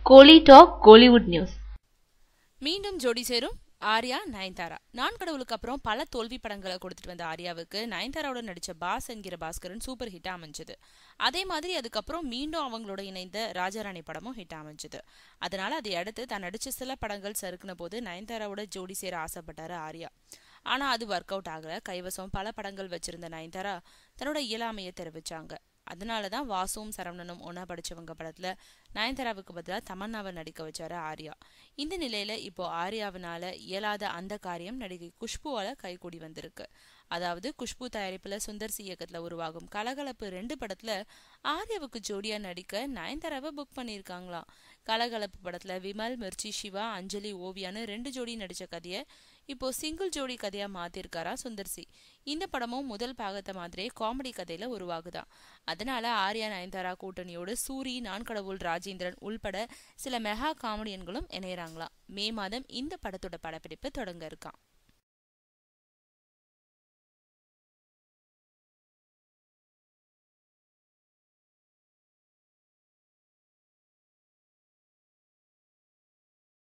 கோலி talk Kollywood news மீண்டும் ஜோடி சேரும் ஆர்யா நயன்தாரா நான் கடவுளுக்கு அப்புறம் பல தோல்வி படங்களை கொடுத்துட்டு வந்த ஆர்யாவுக்கு நயன்தாராவோட நடிச்ச பாஸ் என்கிற பாஸ்கரன் சூப்பர் ஹிட் அமைஞ்சது அதே மாதிரி அதுக்கப்புறம் மீண்டும் அவங்களோட இணைந்த ராஜாராணி படமும் ஹிட் அமைஞ்சது அதனால அதை அடுத்து தான் நடிச்ச சில படங்கள் சறுக்குன போது நயன்தாராவோட ஜோடி சேர ஆசைப்பட்டாரு ஆர்யா ஆனா அது ஒர்க் அவுட் ஆகல கைவசம் பல படங்கள் வச்சிருந்த நயன்தாரா தன்னோட இயலாமையை தெரிவிச்சாங்க அதனால தான் வாசுவும் சரவணனும் ஒன்னா படிச்சவங்க படத்துல நயன்தாராவுக்கு பதிலாக தமன்னாவை நடிக்க வச்சாரு ஆர்யா இந்த நிலையில இப்போ ஆர்யாவினால இயலாத அந்த காரியம் நடிகை குஷ்புவால கைகூடி வந்திருக்கு அதாவது குஷ்பு தயாரிப்புல சுந்தர் சி இயக்கத்துல உருவாகும் கலகலப்பு ரெண்டு படத்துல ஆர்யாவுக்கு ஜோடியா நடிக்க நயன்தாராவை புக் பண்ணியிருக்காங்களாம் கலகலப்பு படத்துல விமல் மிர்ச்சி சிவா அஞ்சலி ஓவியான்னு ரெண்டு ஜோடி நடிச்ச கதையை இப்போ சிங்கிள் ஜோடி கதையா மாத்திருக்காரா சுந்தர் சி இந்த படமும் முதல் பாகத்தை மாதிரியே காமெடி கதையில உருவாகுதான் அதனால ஆர்யா நயன்தாரா கூட்டணியோடு சூரி நான் கடவுள் ராஜேந்திரன் உள்பட சில மெகா காமெடியன்களும் இணையறாங்களாம் மே மாதம் இந்த படத்தோட படப்பிடிப்பு தொடங்க இருக்கான்